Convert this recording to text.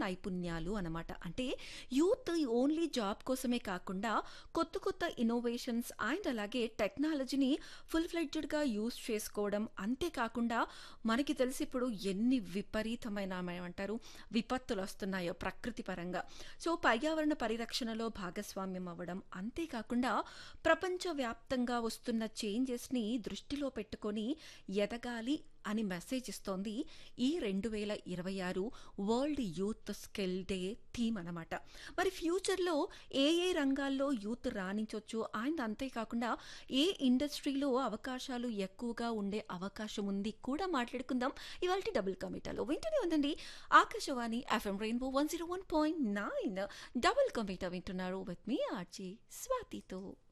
నైపుణ్యాలు అనమాట అంటే యూత్ ఓన్లీ జాబ్ కోసమే కాకుండా కొత్త కొత్త ఇన్నోవేషన్స్ అండ్ అలాగే టెక్నాలజీని ఫుల్ ఫ్లెడ్జ్డ్గా యూస్ చేసుకోవడం అంతేకాకుండా మనకి తెలిసి ఇప్పుడు ఎన్ని విపరీతమైన ఏమంటారు విపత్తులు వస్తున్నాయో ప్రకృతి పరంగా సో పర్యావరణ పరిరక్షణలో భాగస్వామ్యం అవ్వడం అంతేకాకుండా ప్రపంచవ్యాప్తంగా వస్తున్న చేంజెస్ని దృష్టిలో పెట్టుకొని ఎదగాలి అని మెసేజ్ ఇస్తోంది ఈ రెండు వేల ఇరవై ఆరు world youth skill day theme అనమాట మరి ఫ్యూచర్లో ఏ ఏ రంగాల్లో యూత్ రాణించవచ్చు అండ్ అంతేకాకుండా ఏ ఇండస్ట్రీలో అవకాశాలు ఎక్కువగా ఉండే అవకాశం ఉంది కూడా మాట్లాడుకుందాం ఇవాళ డబుల్ కమిటాలో వింటూనే ఉందండి Akashavani FM rainbow one zero one point nine double కమిటా వింటున్నారు విత్ మీ ఆర్జీ స్వాతితో